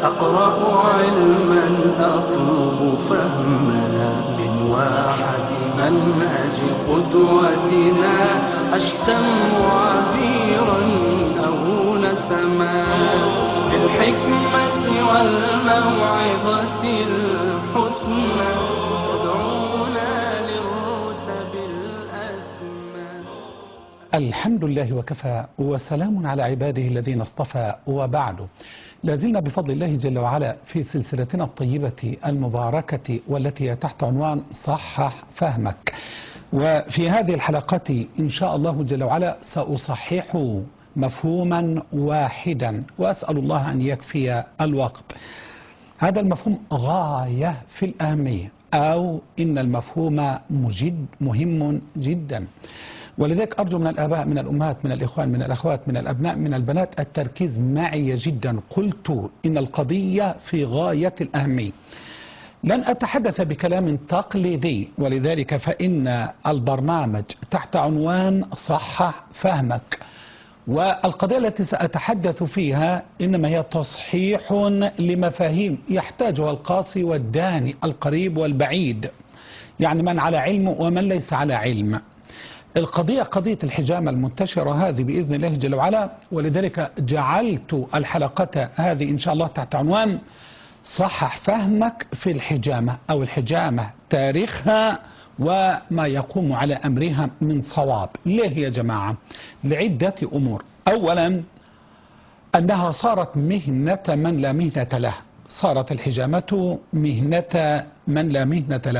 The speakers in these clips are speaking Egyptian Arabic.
أقرأ علما أطلب فهما من واحة منهج قدوتنا أشتم عبيرا أو نسما بالحكمة والموعظة الحسنى يدعونا للرتب الأسمى الحمد لله وكفى وسلام على عباده الذين اصطفى وبعد لازلنا بفضل الله جل وعلا في سلسلتنا الطيبة المباركة والتي هي تحت عنوان صحح فهمك وفي هذه الحلقات إن شاء الله جل وعلا سأصحح مفهوما واحدا وأسأل الله أن يكفي الوقت هذا المفهوم غاية في الأهمية أو إن المفهوم مجد مهم جدا ولذلك أرجو من الآباء من الأمهات من الإخوان من الأخوات من الأبناء من البنات التركيز معي جدا قلت إن القضية في غاية الأهمية لن أتحدث بكلام تقليدي ولذلك فإن البرنامج تحت عنوان صحح فهمك والقضية التي سأتحدث فيها إنما هي تصحيح لمفاهيم يحتاجها القاصي والداني القريب والبعيد يعني من على علم ومن ليس على علم القضية قضية الحجامة المنتشرة هذه بإذن الله جل وعلا ولذلك جعلت الحلقة هذه إن شاء الله تحت عنوان صحح فهمك في الحجامة أو الحجامة تاريخها وما يقوم على أمرها من صواب ليه يا جماعة لعدة أمور أولا أنها صارت مهنة من لا مهنة له صارت الحجامة مهنة من لا مهنة له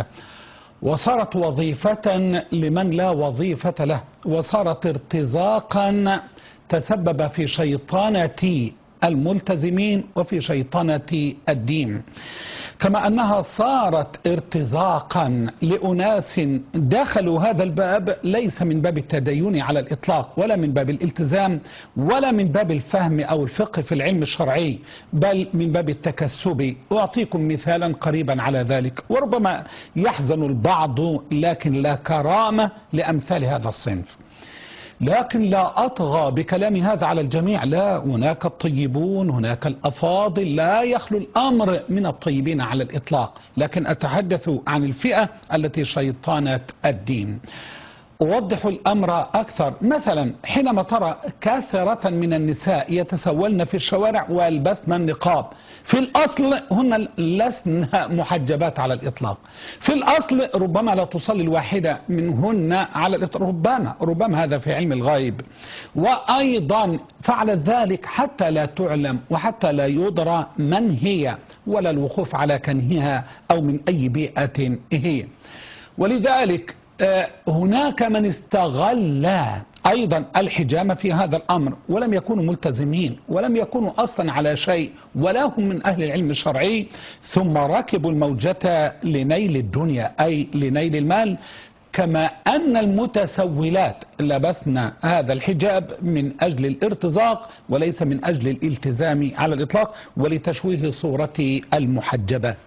وصارت وظيفة لمن لا وظيفة له وصارت ارتزاقا تسبب في شيطنة الملتزمين وفي شيطنة الدين كما أنها صارت ارتزاقا لأناس دخلوا هذا الباب ليس من باب التدين على الإطلاق ولا من باب الالتزام ولا من باب الفهم أو الفقه في العلم الشرعي بل من باب التكسب أعطيكم مثالا قريبا على ذلك وربما يحزن البعض لكن لا كرامة لأمثال هذا الصنف لكن لا أطغى بكلام هذا على الجميع لا هناك الطيبون هناك الأفاضل لا يخلو الأمر من الطيبين على الإطلاق لكن أتحدث عن الفئة التي شيطانة الدين أوضح الأمر أكثر مثلا حينما ترى كثرة من النساء يتسولن في الشوارع ويلبسن النقاب في الأصل هن لسن محجبات على الإطلاق في الأصل ربما لا تصلي الواحدة منهن على الإطلاق ربما ربما هذا في علم الغيب وأيضا فعلت ذلك حتى لا تعلم وحتى لا يدرى من هي ولا الوقوف على كنهها أو من أي بيئة هي ولذلك هناك من استغل أيضا الحجامة في هذا الأمر ولم يكونوا ملتزمين ولم يكونوا أصلا على شيء ولا هم من أهل العلم الشرعي ثم ركبوا الموجة لنيل الدنيا أي لنيل المال كما أن المتسولات لبسنا هذا الحجاب من أجل الارتزاق وليس من أجل الالتزام على الإطلاق ولتشويه صورة المحجبات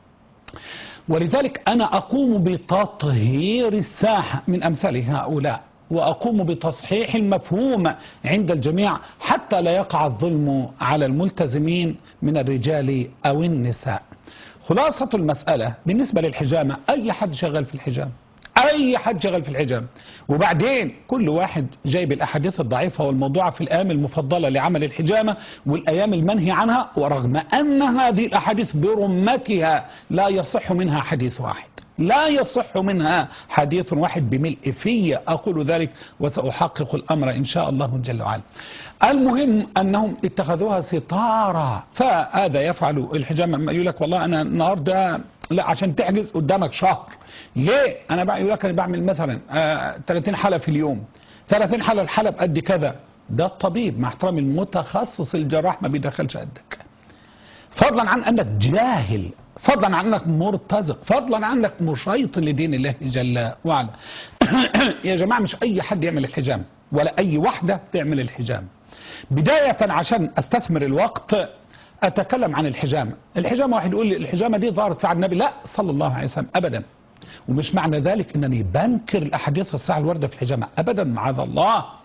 ولذلك أنا أقوم بتطهير الساحة من أمثال هؤلاء وأقوم بتصحيح المفهوم عند الجميع حتى لا يقع الظلم على الملتزمين من الرجال أو النساء خلاصة المسألة بالنسبة للحجامة أي حد شغال في الحجامة اي حد شغال في الحجاب وبعدين كل واحد جايب الاحاديث الضعيفه والموضوعه في الايام المفضله لعمل الحجامه والايام المنهي عنها ورغم ان هذه الاحاديث برمتها لا يصح منها حديث واحد لا يصح منها حديث واحد بملء في أقول ذلك وسأحقق الأمر إن شاء الله جل وعلا المهم أنهم اتخذوها ستارة فهذا يفعل الحجامة يقول لك والله أنا النهاردة لا عشان تحجز قدامك شهر ليه أنا بقى يقول لك أنا بعمل مثلا آه 30 حالة في اليوم 30 حالة الحالة بقد كذا ده الطبيب مع احترام المتخصص الجراح ما بيدخلش قدك فضلا عن أنك جاهل فضلا عن انك مرتزق فضلا عن انك مشيطن لدين الله جل وعلا يا جماعه مش اي حد يعمل الحجام ولا اي واحده تعمل الحجام بدايه عشان استثمر الوقت اتكلم عن الحجامه الحجامه واحد يقول لي الحجامه دي ظهرت في عهد النبي لا صلى الله عليه وسلم ابدا ومش معنى ذلك انني بنكر الاحاديث الصحيحه الوارده في الحجامه ابدا معاذ الله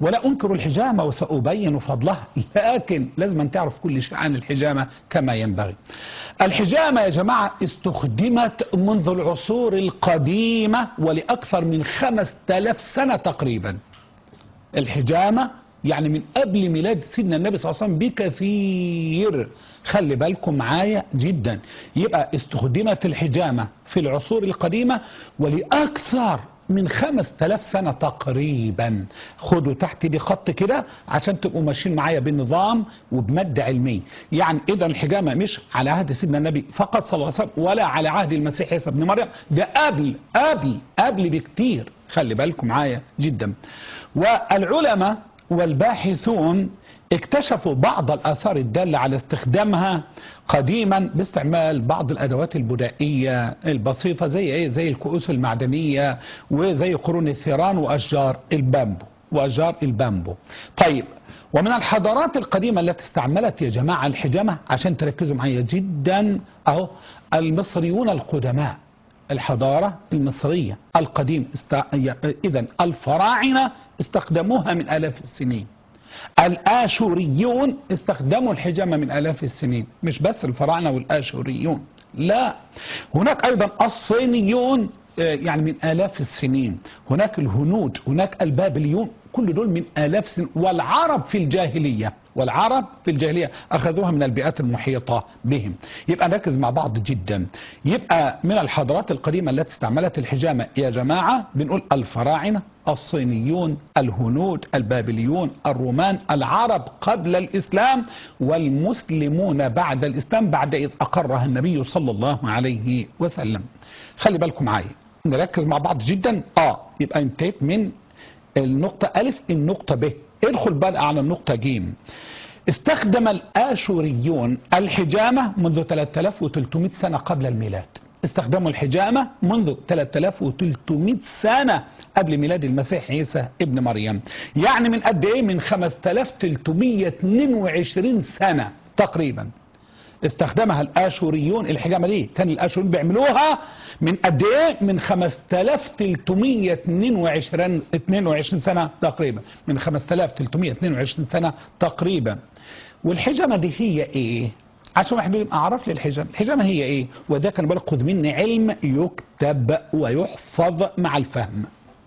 ولا أنكر الحجامة وسأبين فضلها لكن لازم أن تعرف كل شيء عن الحجامة كما ينبغي الحجامة يا جماعة استخدمت منذ العصور القديمة ولأكثر من خمس تلاف سنة تقريبا الحجامة يعني من قبل ميلاد سيدنا النبي صلى الله عليه وسلم بكثير خلي بالكم معايا جدا يبقى استخدمت الحجامة في العصور القديمة ولأكثر من خمس تلاف سنة تقريبا خدوا تحت دي خط كده عشان تبقوا ماشيين معايا بنظام وبمادة علمية يعني اذا الحجامة مش على عهد سيدنا النبي فقط صلى الله عليه وسلم ولا على عهد المسيح عيسى ابن مريم ده قبل قبل قبل بكتير خلي بالكم معايا جدا والعلماء والباحثون اكتشفوا بعض الآثار الدالة على استخدامها قديما باستعمال بعض الأدوات البدائية البسيطة زي ايه زي الكؤوس المعدنية وزي قرون الثيران وأشجار البامبو وأشجار البامبو طيب ومن الحضارات القديمة التي استعملت يا جماعة الحجامة عشان تركزوا معايا جدا أهو المصريون القدماء الحضارة المصرية القديم است... إذا الفراعنة استخدموها من آلاف السنين الآشوريون استخدموا الحجامة من آلاف السنين مش بس الفراعنة والآشوريون لا هناك أيضا الصينيون يعني من آلاف السنين هناك الهنود هناك البابليون كل دول من آلاف سنين والعرب في الجاهلية والعرب في الجاهلية أخذوها من البيئات المحيطة بهم يبقى نركز مع بعض جدا يبقى من الحضارات القديمة التي استعملت الحجامة يا جماعة بنقول الفراعنة الصينيون الهنود البابليون الرومان العرب قبل الإسلام والمسلمون بعد الإسلام بعد إذ أقرها النبي صلى الله عليه وسلم خلي بالكم معايا نركز مع بعض جدا اه يبقى انتهيت من النقطة ألف النقطة ب ادخل بقى على النقطة جيم استخدم الآشوريون الحجامة منذ 3300 سنة قبل الميلاد استخدموا الحجامة منذ 3300 سنة قبل ميلاد المسيح عيسى ابن مريم يعني من قد ايه من 5322 سنة تقريبا استخدمها الاشوريون الحجامه دي كان الاشوريون بيعملوها من قد ايه من 5322 22 سنه تقريبا من 5322 سنه تقريبا والحجامه دي هي ايه عشان واحد يقول اعرف لي الحجامه الحجامه هي ايه وده كان بالك خد مني علم يكتب ويحفظ مع الفهم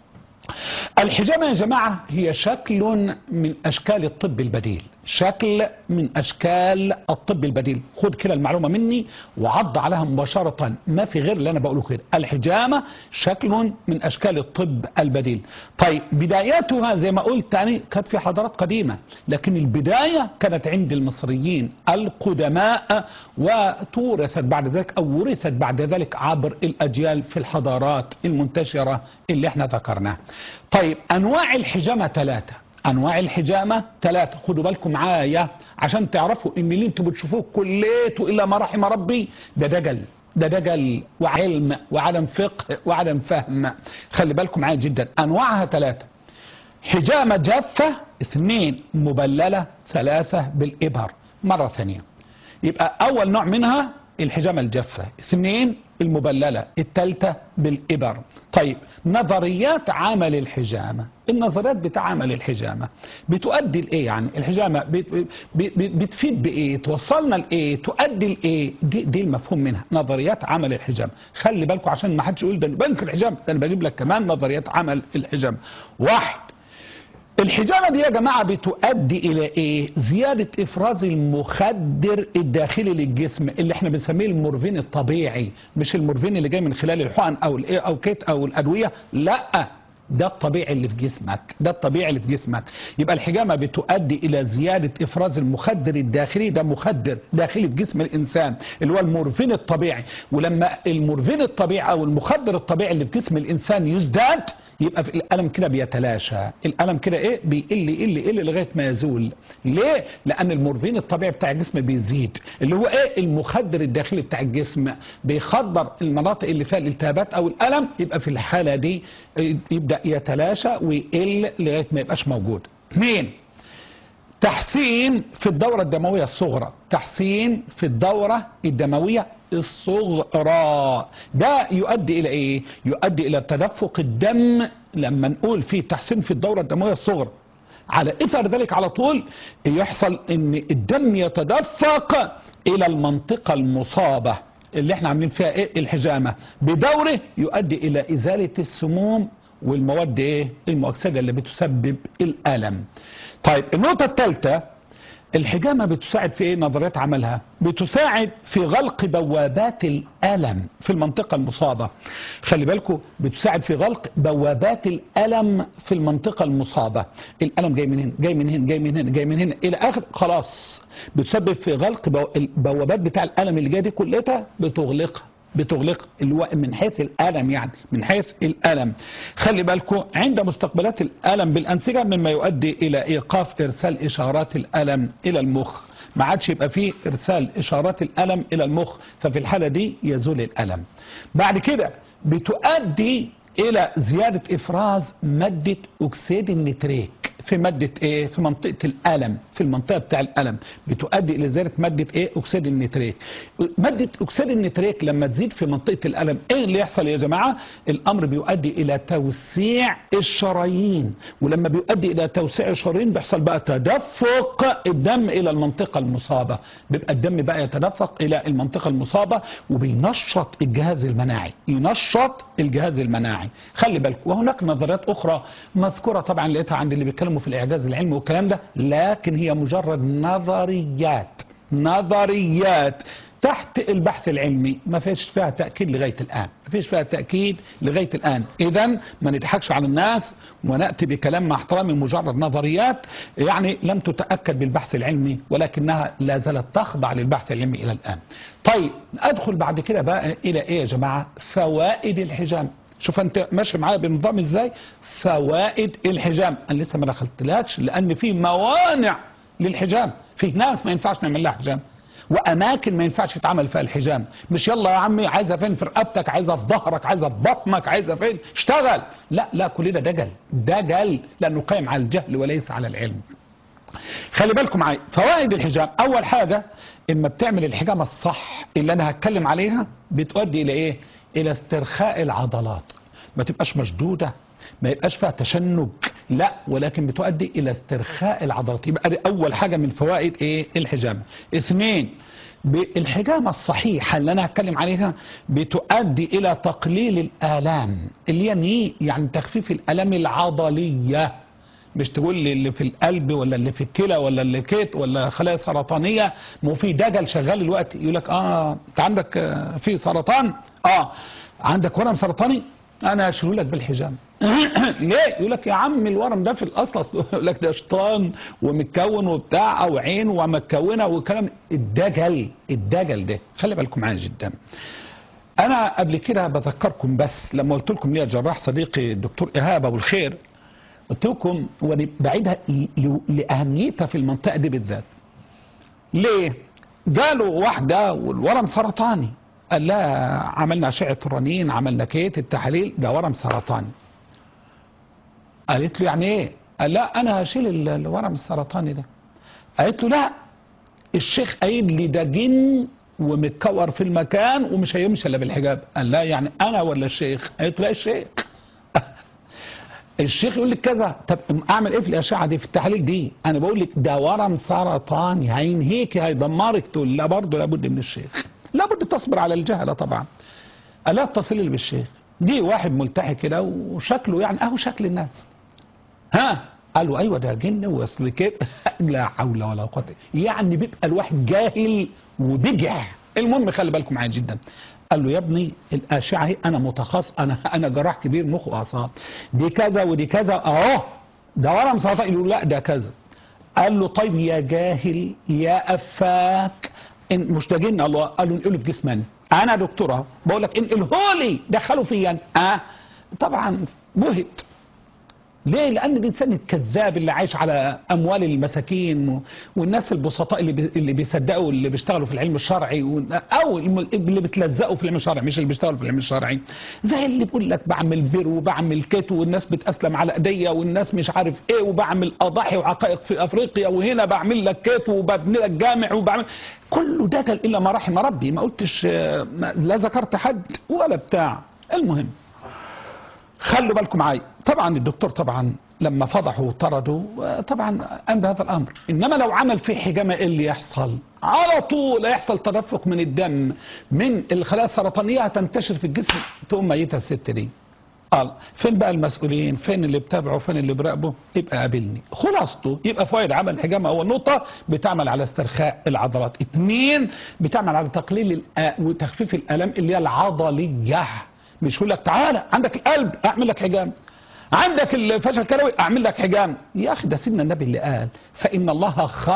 الحجامة يا جماعة هي شكل من أشكال الطب البديل شكل من أشكال الطب البديل خد كده المعلومة مني وعض عليها مباشرة ما في غير اللي أنا بقوله كده الحجامة شكل من أشكال الطب البديل طيب بداياتها زي ما قلت تاني كانت في حضارات قديمة لكن البداية كانت عند المصريين القدماء وتورثت بعد ذلك أو ورثت بعد ذلك عبر الأجيال في الحضارات المنتشرة اللي احنا ذكرناها طيب أنواع الحجامة ثلاثة انواع الحجامه ثلاثه خدوا بالكم معايا عشان تعرفوا ان اللي انتوا بتشوفوه كليته الا ما رحم ربي ده دجل ده دجل وعلم وعدم فقه وعدم فهم خلي بالكم معايا جدا انواعها ثلاثه حجامه جافه اثنين مبلله ثلاثه بالابهر مره ثانيه يبقى اول نوع منها الحجامه الجافه اثنين المبلله الثالثه بالابر طيب نظريات عمل الحجامه النظريات بتاع عمل الحجامه بتؤدي لايه يعني الحجامه بت بت بتفيد بايه توصلنا لايه تؤدي لايه دي, دي المفهوم منها نظريات عمل الحجامه خلي بالكم عشان ما حدش يقول ده بنك الحجامه ده انا بجيب لك كمان نظريات عمل الحجامه واحد الحجامة دي يا جماعة بتؤدي إلى إيه؟ زيادة إفراز المخدر الداخلي للجسم اللي احنا بنسميه المورفين الطبيعي مش المورفين اللي جاي من خلال الحقن أو الإيه أو كيت أو الأدوية لا ده الطبيعي اللي في جسمك ده الطبيعي اللي في جسمك يبقى الحجامة بتؤدي إلى زيادة إفراز المخدر الداخلي ده مخدر داخلي في جسم الإنسان اللي هو المورفين الطبيعي ولما المورفين الطبيعي أو المخدر الطبيعي اللي في جسم الإنسان يزداد يبقى في الألم كده بيتلاشى الألم كده إيه بيقل يقل يقل لغاية ما يزول ليه؟ لأن المورفين الطبيعي بتاع الجسم بيزيد اللي هو إيه المخدر الداخلي بتاع الجسم بيخدر المناطق اللي فيها الالتهابات أو الألم يبقى في الحالة دي يبدأ يتلاشى ويقل لغاية ما يبقاش موجود اثنين تحسين في الدورة الدموية الصغرى تحسين في الدورة الدموية الصغرى ده يؤدي إلى إيه يؤدي إلى تدفق الدم لما نقول فيه تحسين في الدورة الدموية الصغرى على اثر ذلك على طول يحصل ان الدم يتدفق الى المنطقة المصابة اللي احنا عاملين فيها ايه الحجامة بدوره يؤدي الى ازالة السموم والمواد ايه المؤكسدة اللي بتسبب الالم طيب النقطة الثالثة الحجامة بتساعد في ايه نظريات عملها بتساعد في غلق بوابات الألم في المنطقة المصابة خلي بالكم بتساعد في غلق بوابات الألم في المنطقة المصابة الألم جاي من هنا جاي من هنا جاي من هنا جاي من هنا إلى آخر خلاص بتسبب في غلق بو- البوابات بتاع الألم اللي جايه دي كلها بتغلقها بتغلق الو... من حيث الألم يعني من حيث الألم خلي بالكم عند مستقبلات الألم بالأنسجة مما يؤدي إلى إيقاف إرسال إشارات الألم إلى المخ ما عادش يبقى فيه إرسال إشارات الألم إلى المخ ففي الحالة دي يزول الألم بعد كده بتؤدي إلى زيادة إفراز مادة أكسيد النتريك في مادة ايه في منطقة الألم في المنطقة بتاع الألم بتؤدي إلى زيادة مادة ايه أكسيد النتريك مادة أكسيد النتريك لما تزيد في منطقة الألم ايه اللي يحصل يا جماعة الأمر بيؤدي إلى توسيع الشرايين ولما بيؤدي إلى توسيع الشرايين بيحصل بقى تدفق الدم إلى المنطقة المصابة بيبقى الدم بقى يتدفق إلى المنطقة المصابة وبينشط الجهاز المناعي ينشط الجهاز المناعي خلي بالك وهناك نظريات أخرى مذكورة طبعا لقيتها عند اللي بيتكلموا في الإعجاز العلمي والكلام ده لكن هي مجرد نظريات نظريات تحت البحث العلمي ما فيش فيها تأكيد لغاية الآن ما فيش فيها تأكيد لغاية الآن إذا ما نضحكش على الناس ونأتي بكلام مع احترامي مجرد نظريات يعني لم تتأكد بالبحث العلمي ولكنها لا زالت تخضع للبحث العلمي إلى الآن طيب أدخل بعد كده بقى إلى إيه يا جماعة فوائد الحجام شوف انت ماشي معايا بنظام ازاي فوائد الحجام انا لسه ما دخلتلكش لان في موانع للحجام في ناس ما ينفعش نعمل لها حجام واماكن ما ينفعش يتعمل فيها الحجام مش يلا يا عمي عايزه فين في رقبتك عايزه في ظهرك عايزه في بطنك عايزه فين اشتغل لا لا كل ده دجل دجل لانه قائم على الجهل وليس على العلم خلي بالكم معايا فوائد الحجام اول حاجه اما بتعمل الحجامه الصح اللي انا هتكلم عليها بتؤدي الى ايه الى استرخاء العضلات ما تبقاش مشدوده ما يبقاش فيها تشنج لا ولكن بتؤدي الى استرخاء العضلات يبقى دي اول حاجه من فوائد ايه الحجامه اثنين بالحجامه الصحيحه اللي انا هتكلم عليها بتؤدي الى تقليل الالام اللي يعني يعني تخفيف الالام العضليه مش تقول لي اللي في القلب ولا اللي في الكلى ولا اللي كيت ولا خلايا سرطانيه ما هو في دجل شغال الوقت يقول لك اه انت عندك آه، في سرطان اه عندك ورم سرطاني انا اشيله لك بالحجام ليه يقول لك يا عم الورم ده في الاصل أصل يقول لك ده شيطان ومتكون وبتاع او عين ومتكونه وكلام الدجل الدجل ده خلي بالكم معايا جدا انا قبل كده بذكركم بس لما قلت لكم ليا جراح صديقي الدكتور ايهاب ابو الخير قلت لكم وانا بعيدها ل- ل- لاهميتها في المنطقه دي بالذات ليه جاله واحده والورم سرطاني قال لها عملنا اشعه رنين عملنا كيت التحاليل ده ورم سرطاني قالت له يعني ايه قال لا انا هشيل ال- الورم السرطاني ده قالت له لا الشيخ قايل لي ده جن ومتكور في المكان ومش هيمشي الا بالحجاب قال لا يعني انا ولا الشيخ قالت له لا الشيخ الشيخ يقول لك كذا طب اعمل ايه في الاشعه دي في التحاليل دي انا بقول لك ده ورم سرطاني هينهيك هيدمرك تقول لا برضه لابد من الشيخ لابد تصبر على الجهله طبعا قال لا اتصلي لي بالشيخ جه واحد ملتحي كده وشكله يعني اهو شكل الناس ها قالوا ايوه ده جن واصل كده لا حول ولا قوه يعني بيبقى الواحد جاهل وبجح المهم خلي بالكم معايا جدا قال له يا ابني الاشعه اهي انا متخصص انا انا جراح كبير مخ واعصاب دي كذا ودي كذا اهو ده ورم سرطان يقول لا ده كذا قال له طيب يا جاهل يا افاك إن مش ده جن الله قال له انقله في جسمنا انا دكتوره بقول لك انقله لي دخله فيا اه طبعا بهت ليه؟ لأن الإنسان الكذاب اللي عايش على أموال المساكين و- والناس البسطاء اللي بي- اللي بيصدقوا اللي بيشتغلوا في العلم الشرعي و- أو الم- اللي بيتلزقوا في العلم الشرعي مش اللي بيشتغلوا في العلم الشرعي زي اللي بيقول لك بعمل بر وبعمل كت والناس بتأسلم على إيديا والناس مش عارف إيه وبعمل أضاحي وعقائق في أفريقيا وهنا بعمل لك كت وببني لك جامع وبعمل كله دجل إلا ما رحم ربي ما قلتش آه، ما- لا ذكرت حد ولا بتاع المهم خلوا بالكم معايا طبعا الدكتور طبعا لما فضحوا وطردوا آه، طبعا قام بهذا الامر انما لو عمل فيه حجامه ايه اللي يحصل على طول هيحصل تدفق من الدم من الخلايا السرطانيه هتنتشر في الجسم تقوم ميته الست دي قال فين بقى المسؤولين فين اللي بتابعوا فين اللي براقبوا يبقى قابلني خلاصته يبقى فوائد عمل الحجامه اول نقطه بتعمل على استرخاء العضلات اثنين بتعمل على تقليل الآ- وتخفيف الالام اللي هي العضليه مش يقول لك تعالى عندك القلب اعمل لك حجام عندك الفشل الكلوي اعمل لك حجام يا اخي ده سيدنا النبي اللي قال فان الله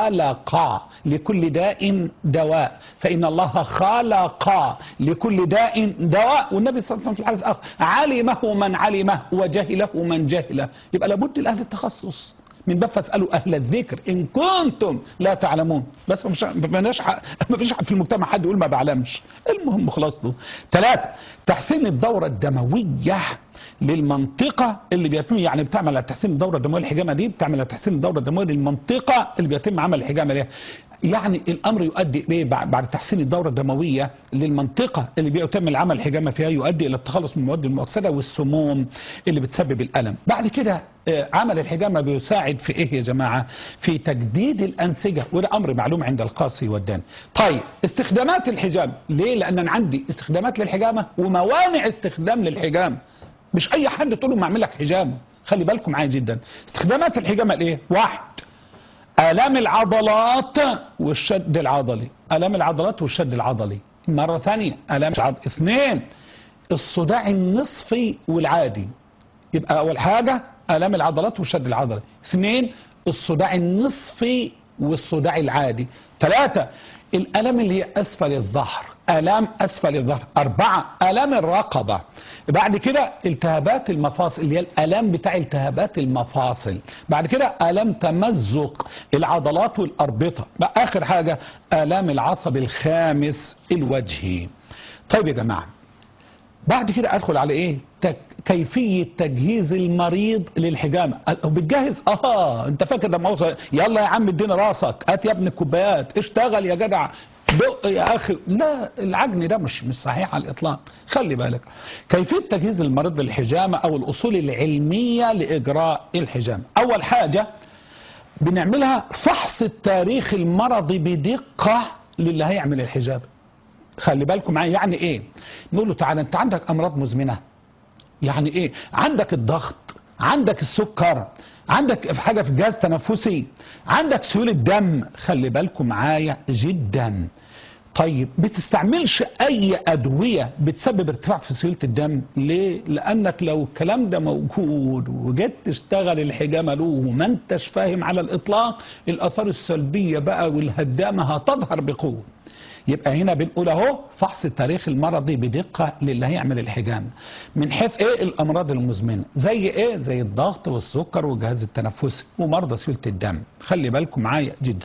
خلق لكل داء دواء فان الله خلق لكل داء دواء والنبي صلى الله عليه وسلم في الحديث الاخر علمه من علمه وجهله من جهله يبقى لابد لاهل التخصص من باب فاسالوا اهل الذكر ان كنتم لا تعلمون بس مش ما فيش ما فيش في المجتمع حد يقول ما بعلمش المهم خلاصته ثلاثه تحسين الدوره الدمويه للمنطقه اللي بيتم يعني بتعمل على تحسين الدوره الدمويه الحجامه دي بتعمل على تحسين الدوره الدمويه للمنطقه اللي بيتم عمل الحجامه ليها يعني الامر يؤدي ايه بعد بعد تحسين الدوره الدمويه للمنطقه اللي بيتم العمل الحجامه فيها يؤدي الى التخلص من المواد المؤكسده والسموم اللي بتسبب الالم بعد كده آه، عمل الحجامه بيساعد في ايه يا جماعه في تجديد الانسجه وده امر معلوم عند القاصي والداني طيب استخدامات الحجامه ليه لان انا عندي استخدامات للحجامه وموانع استخدام للحجامه مش اي حد تقول له ما اعمل لك حجامه خلي بالكم معايا جدا استخدامات الحجامه الايه واحد آلام العضلات والشد العضلي آلام العضلات والشد العضلي مرة ثانية آلام العضلات اثنين الصداع النصفي والعادي يبقى أول حاجة آلام العضلات والشد العضلي اثنين الصداع النصفي والصداع العادي ثلاثة الآلام اللي هي أسفل الظهر آلام أسفل الظهر أربعة آلام الرقبة بعد كده التهابات المفاصل اللي هي الآلام بتاع التهابات المفاصل بعد كده آلام تمزق العضلات والأربطة بقى آخر حاجة آلام العصب الخامس الوجهي طيب يا جماعة بعد كده ادخل على ايه تك كيفيه تجهيز المريض للحجامه أه، بتجهز اه انت فاكر لما اوصل يلا يا عم اديني راسك هات يا ابن الكوبايات اشتغل يا جدع دق يا اخي لا العجن ده مش مش صحيح على الاطلاق خلي بالك كيفيه تجهيز المريض للحجامه او الاصول العلميه لاجراء الحجامه اول حاجه بنعملها فحص التاريخ المرضي بدقه للي هيعمل الحجامه خلي بالكم معايا يعني ايه نقول له تعالى انت عندك امراض مزمنه يعني ايه عندك الضغط عندك السكر عندك حاجه في الجهاز التنفسي عندك سيوله دم خلي بالكم معايا جدا طيب بتستعملش اي ادويه بتسبب ارتفاع في سيوله الدم ليه لانك لو الكلام ده موجود وجيت تشتغل الحجامه له وما انتش فاهم على الاطلاق الاثار السلبيه بقى والهدامه هتظهر بقوه يبقى هنا بنقول اهو فحص التاريخ المرضي بدقه للي هيعمل الحجامه من حيث ايه الامراض المزمنه زي ايه زي الضغط والسكر والجهاز التنفسي ومرضى سيوله الدم خلي بالكم معايا جدا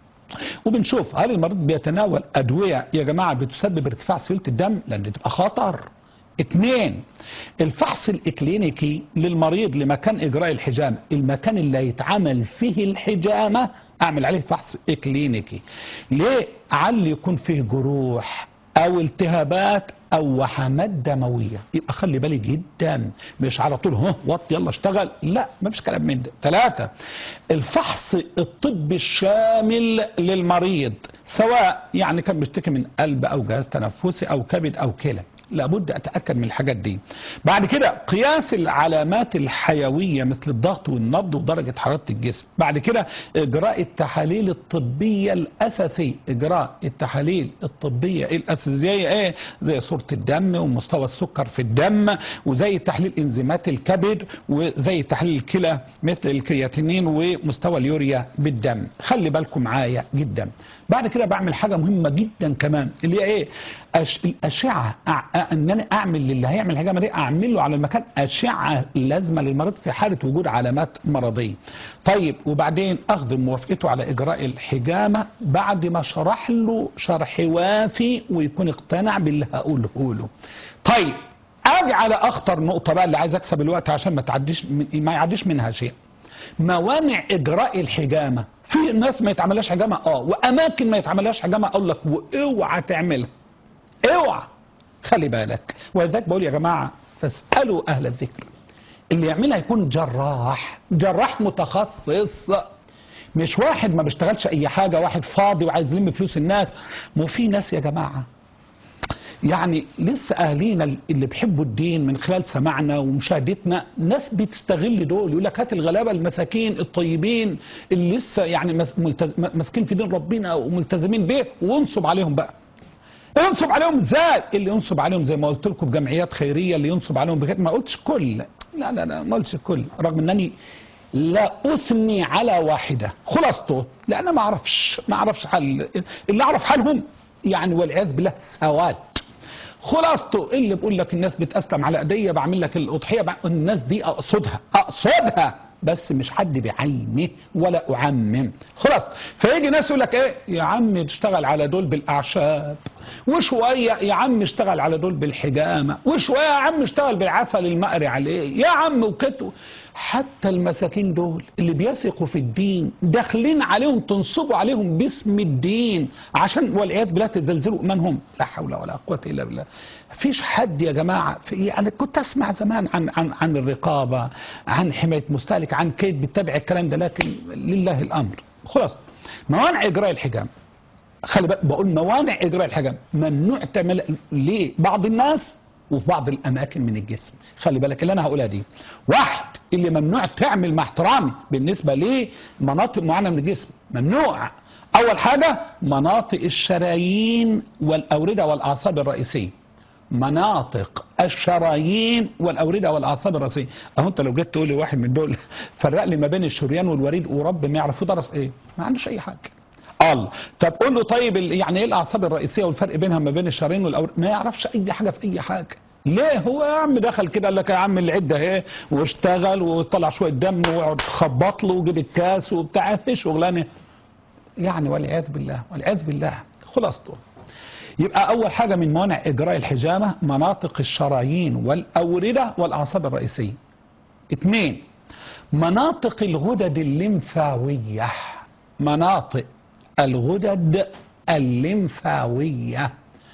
وبنشوف هل المريض بيتناول ادويه يا جماعه بتسبب ارتفاع سيوله الدم لان دي تبقى خطر اثنين الفحص الاكلينيكي للمريض لمكان اجراء الحجامه المكان اللي هيتعمل فيه الحجامه اعمل عليه فحص اكلينيكي ليه عل يكون فيه جروح او التهابات او وحمات دمويه يبقى خلي بالي جدا مش على طول ها وط يلا اشتغل لا ما فيش كلام من ده ثلاثه الفحص الطبي الشامل للمريض سواء يعني كان بيشتكي من قلب او جهاز تنفسي او كبد او كلى لابد اتاكد من الحاجات دي بعد كده قياس العلامات الحيويه مثل الضغط والنبض ودرجه حراره الجسم بعد كده اجراء التحاليل الطبيه الاساسيه اجراء التحاليل الطبيه الاساسيه زي ايه زي صوره الدم ومستوى السكر في الدم وزي تحليل انزيمات الكبد وزي تحليل الكلى مثل الكرياتينين ومستوى اليوريا بالدم خلي بالكم معايا جدا بعد كده بعمل حاجه مهمه جدا كمان اللي هي ايه أش... الاشعه أع... ان انا اعمل للي هيعمل الحجامه دي اعمل له على المكان اشعه لازمه للمريض في حاله وجود علامات مرضيه طيب وبعدين اخذ موافقته على اجراء الحجامه بعد ما شرح له شرح وافي ويكون اقتنع باللي هقوله له طيب اجي على اخطر نقطه بقى اللي عايز اكسب الوقت عشان ما تعديش من... ما يعديش منها شيء موانع اجراء الحجامه في ناس ما يتعملهاش حجامه اه واماكن ما يتعملهاش حجامه اقول لك واوعى تعملها اوعى خلي بالك ولذلك بقول يا جماعه فاسالوا اهل الذكر اللي يعملها يكون جراح جراح متخصص مش واحد ما بيشتغلش اي حاجه واحد فاضي وعايز يلم فلوس الناس مو في ناس يا جماعه يعني لسه اهالينا اللي بيحبوا الدين من خلال سماعنا ومشاهدتنا ناس بتستغل دول يقول لك هات الغلابه المساكين الطيبين اللي لسه يعني مس- ملتز- ماسكين في دين ربنا وملتزمين به وانصب عليهم بقى ينصب عليهم ازاي اللي ينصب عليهم زي ما قلت لكم بجمعيات خيريه اللي ينصب عليهم بكده ما قلتش كل لا لا لا ما قلتش كل رغم انني لا اثني على واحده خلاصته لان ما اعرفش ما اعرفش حل اللي اعرف حالهم يعني والعياذ بالله سواد خلاصته اللي بقول لك الناس بتأسلم على ايديا بعمل لك الاضحيه بع- الناس دي اقصدها اقصدها بس مش حد بعينه ولا اعمم خلاص فيجي ناس يقول لك ايه يا عم اشتغل على دول بالاعشاب وشويه يا عم اشتغل على دول بالحجامه وشويه يا عم اشتغل بالعسل المقري عليه يا عم وكتو حتى المساكين دول اللي بيثقوا في الدين داخلين عليهم تنصبوا عليهم باسم الدين عشان والعياذ بالله تزلزلوا ايمانهم لا حول ولا قوه الا بالله فيش حد يا جماعه في انا كنت اسمع زمان عن عن عن الرقابه عن حمايه مستهلك عن كيد بتتبع الكلام ده لكن لله الامر خلاص موانع اجراء الحجام خلي بالك بقول موانع اجراء الحجام ممنوع تعمل ليه بعض الناس وفي بعض الاماكن من الجسم خلي بالك اللي انا هقولها دي واحد اللي ممنوع تعمل مع احترامي بالنسبه لمناطق معينه من الجسم ممنوع اول حاجه مناطق الشرايين والاورده والاعصاب الرئيسيه مناطق الشرايين والاورده والاعصاب الرئيسيه اهو انت لو جيت تقول لي واحد من دول فرق لي ما بين الشريان والوريد ورب ما يعرف درس ايه ما عندوش اي حاجه الله طب قول له طيب ال- يعني ايه الاعصاب الرئيسيه والفرق بينها ما بين الشرايين والاورده ما يعرفش اي حاجه في اي حاجه ليه هو يا عم دخل كده قال لك يا عم العده اهي واشتغل وطلع شويه دم ويقعد خبط له وجيب الكاس وبتاع ايه شغلانه يعني والعياذ بالله والعياذ بالله خلاصته يبقى أول حاجة من موانع إجراء الحجامة مناطق الشرايين والأوردة والأعصاب الرئيسية اثنين مناطق الغدد الليمفاوية مناطق الغدد الليمفاوية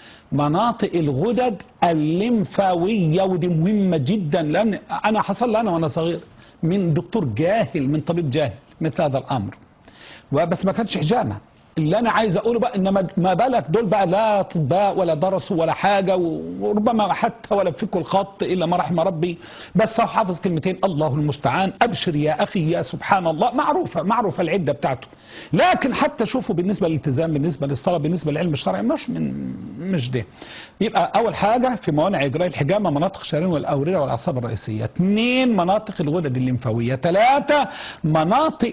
مناطق الغدد الليمفاوية ودي مهمة جدا لأن أنا حصل لي أنا وأنا صغير من دكتور جاهل من طبيب جاهل مثل هذا الأمر وبس ما كانش حجامه اللي انا عايز اقوله بقى ان ما- ما بالك دول بقى لا اطباء ولا درسوا ولا حاجه و- وربما حتى ولا فيكوا الخط الا ما رحم ربي بس هو حافظ كلمتين الله المستعان ابشر يا اخي يا سبحان الله معروفه معروفه العده بتاعته لكن حتى شوفوا بالنسبه للالتزام بالنسبه للصلاه بالنسبه للعلم الشرعي مش من مش ده يبقى اول حاجه في موانع اجراء الحجامه مناطق الشرايين والاورده والاعصاب الرئيسيه اثنين مناطق الغدد الليمفاويه ثلاثه مناطق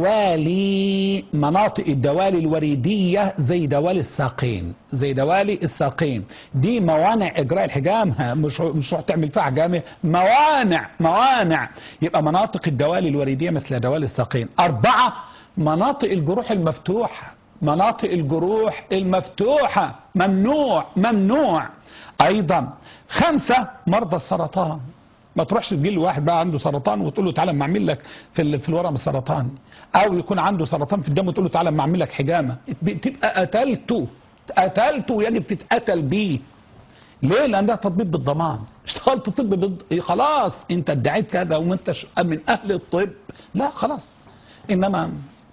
الدوالي مناطق الدوالي الوريديه زي دوالي الساقين زي دوالي الساقين دي موانع اجراء الحجام ها، مش مش روح تعمل فيها حجامه موانع موانع يبقى مناطق الدوالي الوريديه مثل دوالي الساقين اربعه مناطق الجروح المفتوحه مناطق الجروح المفتوحة ممنوع ممنوع أيضا خمسة مرضى السرطان ما تروحش تجيل واحد بقى عنده سرطان وتقول له تعالى ما اعمل لك في ال- في الورم السرطاني او يكون عنده سرطان في الدم وتقول له تعالى ما اعمل لك حجامه تبقى قتلته قتلته يجب تتقتل بيه ليه؟ لان ده تطبيب بالضمان اشتغلت طب بض... خلاص انت ادعيت كذا وما انتش من اهل الطب لا خلاص انما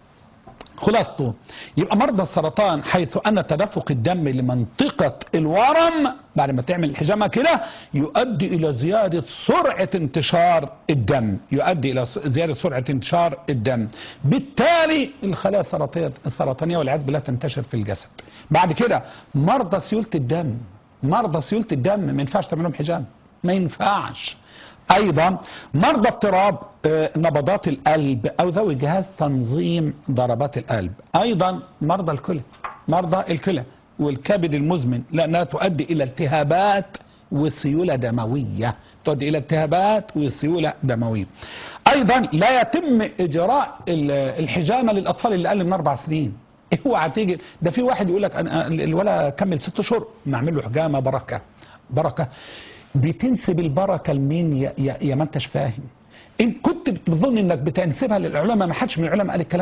خلاصته يبقى مرضى السرطان حيث ان تدفق الدم لمنطقه الورم بعد ما تعمل الحجامه كده يؤدي الى زياده سرعه انتشار الدم يؤدي الى س- زياده سرعه انتشار الدم بالتالي الخلايا السرطانيه السرطانيه والعياذ بالله تنتشر في الجسد بعد كده مرضى سيوله الدم مرضى سيوله الدم ما ينفعش تعمل لهم حجامه ما ينفعش ايضا مرضى اضطراب آه، نبضات القلب او ذوي جهاز تنظيم ضربات القلب ايضا مرضى الكلى مرضى الكلى والكبد المزمن لانها تؤدي الى التهابات وسيوله دمويه تؤدي الى التهابات وسيوله دمويه ايضا لا يتم اجراء ال- الحجامه للاطفال اللي اقل من اربع سنين اوعى تيجي ده في واحد يقول لك انا الولد كمل ست اشهر نعمل له حجامه بركه بركه بتنسب البركه لمين يا, يا, يا ما انتش فاهم ان كنت بتظن انك بتنسبها للعلماء ما حدش من العلماء قال الكلام ده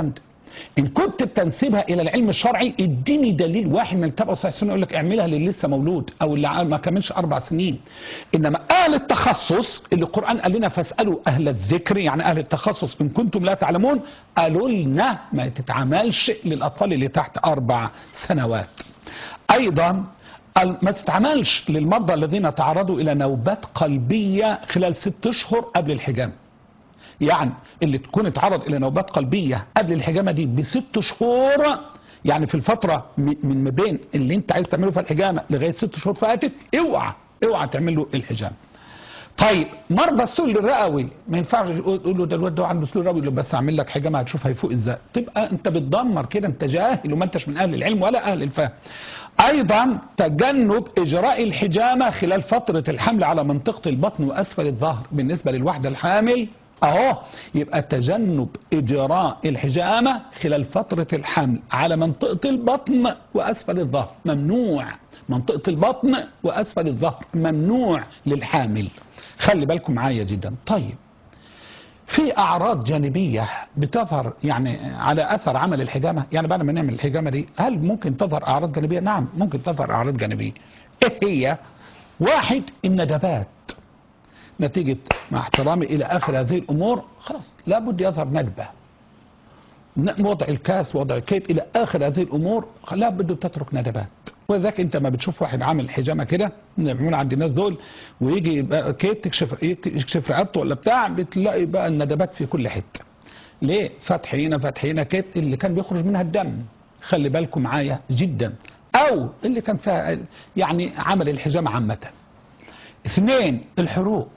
ان كنت بتنسبها الى العلم الشرعي اديني دليل واحد من الكتاب او صحيح السنه يقول لك اعملها للي لسه مولود او اللي ما كملش اربع سنين انما اهل التخصص اللي القران قال لنا فاسالوا اهل الذكر يعني اهل التخصص ان كنتم لا تعلمون قالوا لنا ما تتعملش للاطفال اللي تحت اربع سنوات ايضا ما تتعملش للمرضى الذين تعرضوا الى نوبات قلبيه خلال ست اشهر قبل الحجامه يعني اللي تكون اتعرض الى نوبات قلبيه قبل الحجامه دي بست شهور يعني في الفتره من ما بين اللي انت عايز تعمله في الحجامه لغايه ست شهور فاتت اوعى اوعى تعمل له الحجامه. طيب مرضى السل الرئوي ما ينفعش تقول له ده الواد ده عنده سل رئوي بس اعمل لك حجامه هتشوف هيفوق ازاي تبقى انت بتدمر كده انت جاهل وما انتش من اهل العلم ولا اهل الفهم. ايضا تجنب اجراء الحجامه خلال فتره الحمل على منطقه البطن واسفل الظهر بالنسبه للوحده الحامل اهو يبقى تجنب اجراء الحجامه خلال فتره الحمل على منطقه البطن واسفل الظهر ممنوع منطقه البطن واسفل الظهر ممنوع للحامل خلي بالكم معايا جدا طيب في اعراض جانبيه بتظهر يعني على اثر عمل الحجامه يعني بعد ما نعمل الحجامه دي هل ممكن تظهر اعراض جانبيه نعم ممكن تظهر اعراض جانبيه ايه هي واحد الندبات نتيجة مع احترامي إلى آخر هذه الأمور خلاص لابد يظهر ندبة وضع الكاس وضع الكيت إلى آخر هذه الأمور لابد تترك ندبات ولذلك أنت ما بتشوف واحد عامل حجامة كده بيعملون عند الناس دول ويجي بقى كيت تكشف يكشف رقبته ولا بتاع بتلاقي بقى الندبات في كل حتة ليه فتح هنا فتح هنا كيت اللي كان بيخرج منها الدم خلي بالكم معايا جدا أو اللي كان فيها يعني عمل الحجامة عامة اثنين الحروق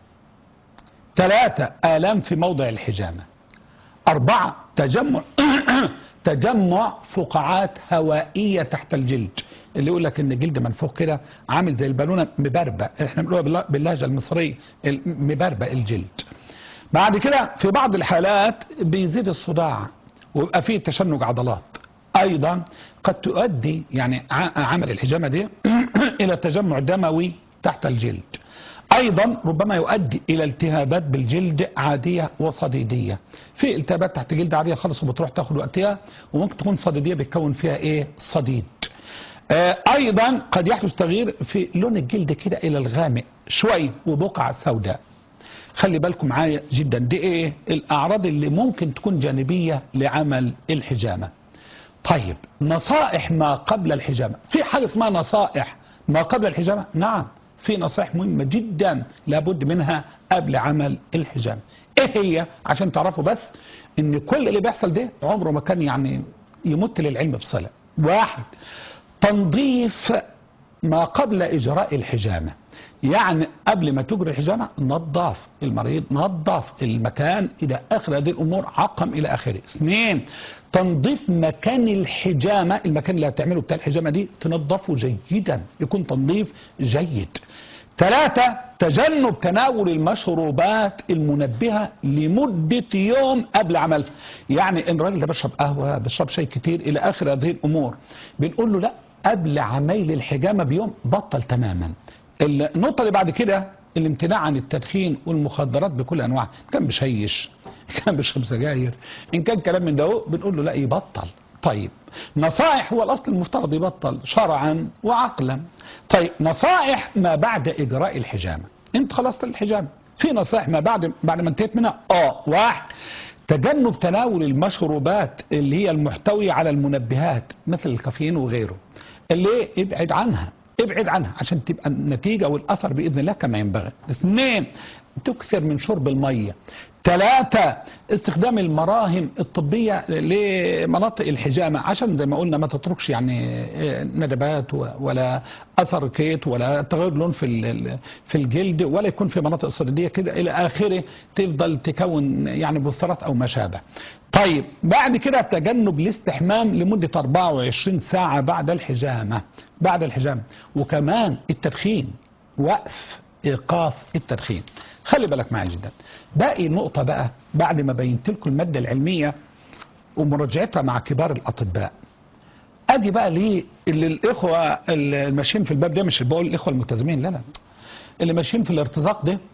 ثلاثة آلام في موضع الحجامة أربعة تجمع تجمع فقاعات هوائية تحت الجلد اللي يقول لك ان الجلد منفوخ كده عامل زي البالونه مبربق احنا بنقولها باللهجه المصريه مبربق الجلد بعد كده في بعض الحالات بيزيد الصداع ويبقى فيه تشنج عضلات ايضا قد تؤدي يعني عمل الحجامه دي الى تجمع دموي تحت الجلد ايضا ربما يؤدي الى التهابات بالجلد عاديه وصديديه في التهابات تحت الجلد عاديه خالص وبتروح تاخد وقتها وممكن تكون صديديه بتكون فيها ايه صديد آه ايضا قد يحدث تغيير في لون الجلد كده الى الغامق شوي وبقعه سوداء خلي بالكم معايا جدا دي ايه الاعراض اللي ممكن تكون جانبيه لعمل الحجامه طيب نصائح ما قبل الحجامه في حاجه اسمها نصائح ما قبل الحجامه نعم في نصائح مهمة جدا لابد منها قبل عمل الحجامة ايه هي عشان تعرفوا بس ان كل اللي بيحصل ده عمره ما كان يعني يمت للعلم بصلة واحد تنظيف ما قبل اجراء الحجامة يعني قبل ما تجري الحجامة نظف المريض نظف المكان الى اخر هذه الامور عقم الى اخره اثنين تنظيف مكان الحجامة المكان اللي هتعمله بتاع الحجامة دي تنظفه جيدا يكون تنظيف جيد ثلاثة تجنب تناول المشروبات المنبهة لمدة يوم قبل عملها يعني ان الراجل ده بيشرب قهوة بيشرب شاي كتير الى اخر هذه الامور بنقول له لا قبل عمايل الحجامة بيوم بطل تماما النقطة اللي بعد كده الامتناع عن التدخين والمخدرات بكل انواعها كان بيشيش كان بيشرب سجاير ان كان كلام من ده بنقول له لا يبطل طيب نصائح هو الاصل المفترض يبطل شرعا وعقلا طيب نصائح ما بعد اجراء الحجامه انت خلصت الحجامه في نصائح ما بعد بعد ما انتهيت منها اه واحد تجنب تناول المشروبات اللي هي المحتوية على المنبهات مثل الكافيين وغيره اللي ابعد عنها ابعد عنها عشان تبقى النتيجة والأثر بإذن الله كما ينبغي اثنين تكثر من شرب المية ثلاثة استخدام المراهم الطبية لمناطق الحجامة عشان زي ما قلنا ما تتركش يعني ندبات ولا أثر كيت ولا تغير لون في في الجلد ولا يكون في مناطق صديدية كده إلى آخره تفضل تكون يعني بثرات أو ما شابه طيب بعد كده تجنب الاستحمام لمدة 24 ساعة بعد الحجامة بعد الحجامة وكمان التدخين وقف إيقاف التدخين خلي بالك معايا جدا باقي نقطة بقى بعد ما بينت لكم المادة العلمية ومراجعتها مع كبار الأطباء أجي بقى ليه اللي الإخوة اللي ماشيين في الباب ده مش بقول الإخوة الملتزمين لا لا اللي ماشيين في الارتزاق ده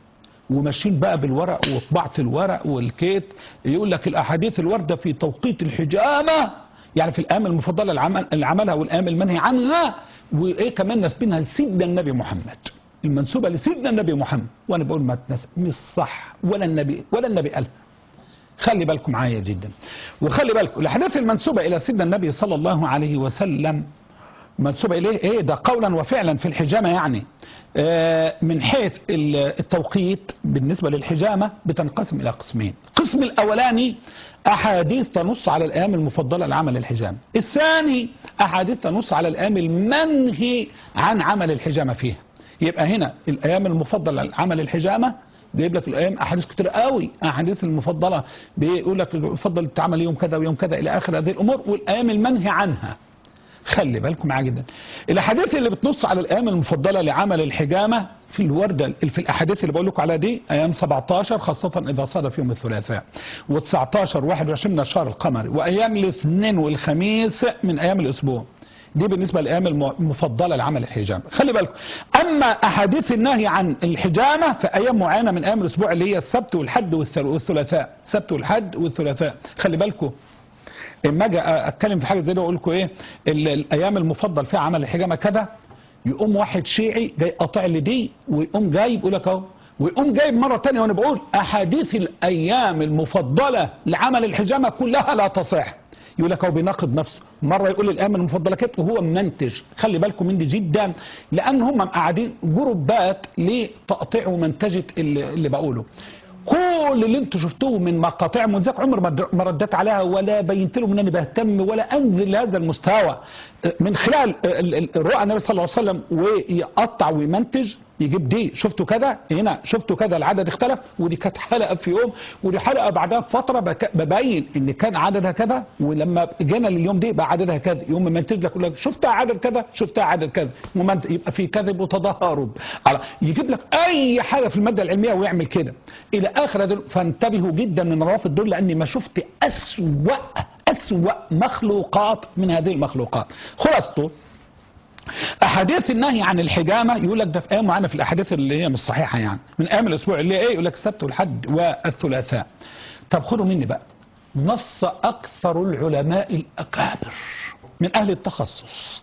وماشيين بقى بالورق وطباعة الورق والكيت يقول لك الأحاديث الواردة في توقيت الحجامة يعني في الأيام المفضلة العمل اللي عملها والأيام المنهي عنها وإيه كمان نسبينها لسيدنا النبي محمد المنسوبة لسيدنا النبي محمد وأنا بقول ما تنسب مش صح ولا النبي ولا النبي قالها خلي بالكم معايا جدا وخلي بالكم الاحاديث المنسوبه الى سيدنا النبي صلى الله عليه وسلم منسوبه اليه ايه ده قولا وفعلا في الحجامه يعني آه، من حيث ال- التوقيت بالنسبه للحجامه بتنقسم الى قسمين القسم الاولاني احاديث تنص على الايام المفضله لعمل الحجامه الثاني احاديث تنص على الايام المنهي عن عمل الحجامه فيها يبقى هنا الايام المفضله لعمل الحجامه جايب لك الايام احاديث كتير قوي احاديث المفضله بيقول لك يفضل تعمل يوم كذا ويوم كذا الى اخر هذه الامور والايام المنهي عنها خلي بالكم معايا جدا الاحاديث اللي بتنص على الايام المفضله لعمل الحجامه في الورده في الاحاديث اللي بقول لكم عليها دي ايام 17 خاصه اذا صادف يوم الثلاثاء و19 21 من الشهر القمري وايام الاثنين والخميس من ايام الاسبوع دي بالنسبه للايام الم- المفضله لعمل الحجامه خلي بالكم اما احاديث النهي عن الحجامه في ايام معينه من ايام الاسبوع اللي هي السبت والحد والثل- والثلاثاء السبت والحد والثلاثاء خلي بالكم اما اجي اتكلم في حاجه زي دي واقول لكم ايه ال- الايام المفضل فيها عمل الحجامه كذا يقوم واحد شيعي جاي قاطع لي دي ويقوم جايب يقول لك اهو ويقوم جايب مره ثانيه وانا بقول احاديث الايام المفضله لعمل الحجامه كلها لا تصح يقول لك هو بيناقض نفسه مره يقول الايام المفضله كده وهو منتج خلي بالكم من دي جدا لان هم قاعدين جروبات لتقطيع ومنتجه اللي, اللي بقوله كل اللي انتوا شفتوه من مقاطع منذاك عمر ما در- ما رديت عليها ولا بينت لهم انني بهتم ولا انزل لهذا المستوى من خلال ال- ال- رؤى النبي صلى الله عليه وسلم ويقطع ويمنتج يجيب دي شفتوا كذا هنا شفتوا كذا العدد اختلف ودي كانت حلقه في يوم ودي حلقه بعدها بفتره بك- ببين ان كان عددها كذا ولما جينا لليوم دي بقى عددها كذا يوم ما منتج لك يقول لك شفتها عدد كذا شفتها عدد كذا ممنت- يبقى في كذب وتضارب على يجيب لك اي حاجه في الماده العلميه ويعمل كده الى اخر هذا فانتبهوا جدا من روافد دول لاني ما شفت اسوا اسوا مخلوقات من هذه المخلوقات خلاصته احاديث النهي عن الحجامه يقول لك ده في ايام معينه في الاحاديث اللي هي مش صحيحه يعني من ايام الاسبوع اللي هي ايه يقول لك السبت والحد والثلاثاء طب خدوا مني بقى نص اكثر العلماء الاكابر من اهل التخصص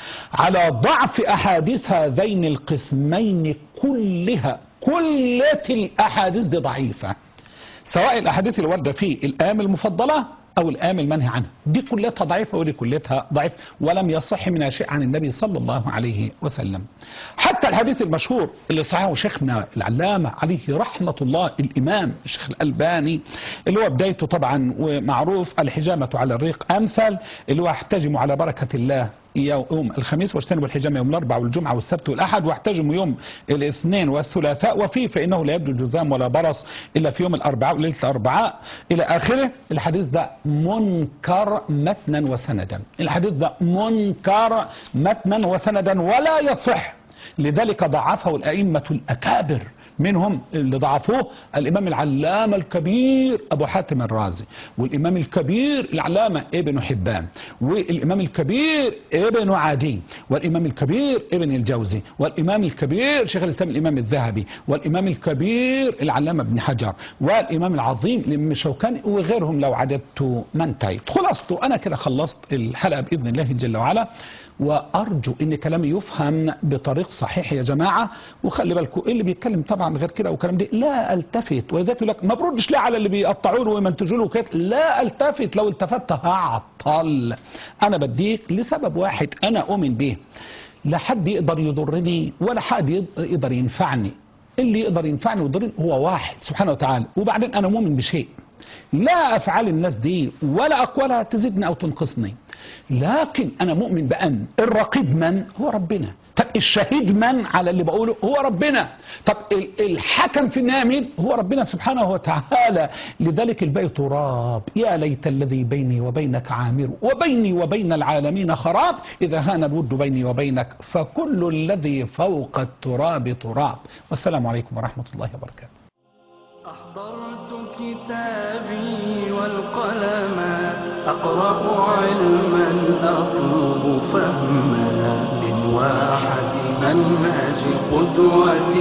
على ضعف احاديث هذين القسمين كلها كلة الاحاديث دي ضعيفه سواء الاحاديث اللي وارده في الايام المفضله او الايام المنهي عنها دي كلها ضعيفه ودي كلها ضعيف ولم يصح منها شيء عن النبي صلى الله عليه وسلم حتى الحديث المشهور اللي صححه شيخنا العلامه عليه رحمه الله الامام الشيخ الالباني اللي هو بدايته طبعا ومعروف الحجامه على الريق امثل اللي هو احتجموا على بركه الله يوم الخميس واجتنبوا الحجامه يوم الاربعاء والجمعه والسبت والاحد واحتجموا يوم الاثنين والثلاثاء وفيه فانه لا يبدو جذام ولا برص الا في يوم الاربعاء وليله الاربعاء الى اخره الحديث ده منكر متنا وسندا الحديث ده منكر متنا وسندا ولا يصح لذلك ضعفه الائمه الاكابر منهم اللي ضعفوه الامام العلامه الكبير ابو حاتم الرازي والامام الكبير العلامه ابن حبان والامام الكبير ابن عدي والامام الكبير ابن الجوزي والامام الكبير شيخ الاسلام الامام الذهبي والامام الكبير العلامه ابن حجر والامام العظيم الامام الشوكاني وغيرهم لو عددت ما انتهيت خلاصته انا كده خلصت الحلقه باذن الله جل وعلا وارجو ان كلامي يفهم بطريق صحيح يا جماعه وخلي بالكم اللي بيتكلم طبعا غير كده وكلام دي لا التفت ولذلك يقول لك ما بردش ليه على اللي بيقطعوا له ويمنتجوا له كده لا التفت لو التفت هعطل انا بديك لسبب واحد انا اؤمن به لا حد يقدر يضرني ولا حد يقدر ينفعني اللي يقدر ينفعني ويضرني هو واحد سبحانه وتعالى وبعدين انا مؤمن بشيء لا افعال الناس دي ولا اقوالها تزيدني او تنقصني لكن انا مؤمن بان الرقيب من هو ربنا طب الشهيد من على اللي بقوله هو ربنا طب ال- الحكم في النهايه مين هو ربنا سبحانه وتعالى لذلك الباقي تراب يا ليت الذي بيني وبينك عامر وبيني وبين العالمين خراب اذا هان الود بيني وبينك فكل الذي فوق التراب تراب والسلام عليكم ورحمه الله وبركاته أحضرت كتابي والقلم أقرأ علما أطلب فهما من واحة منهج قدوتي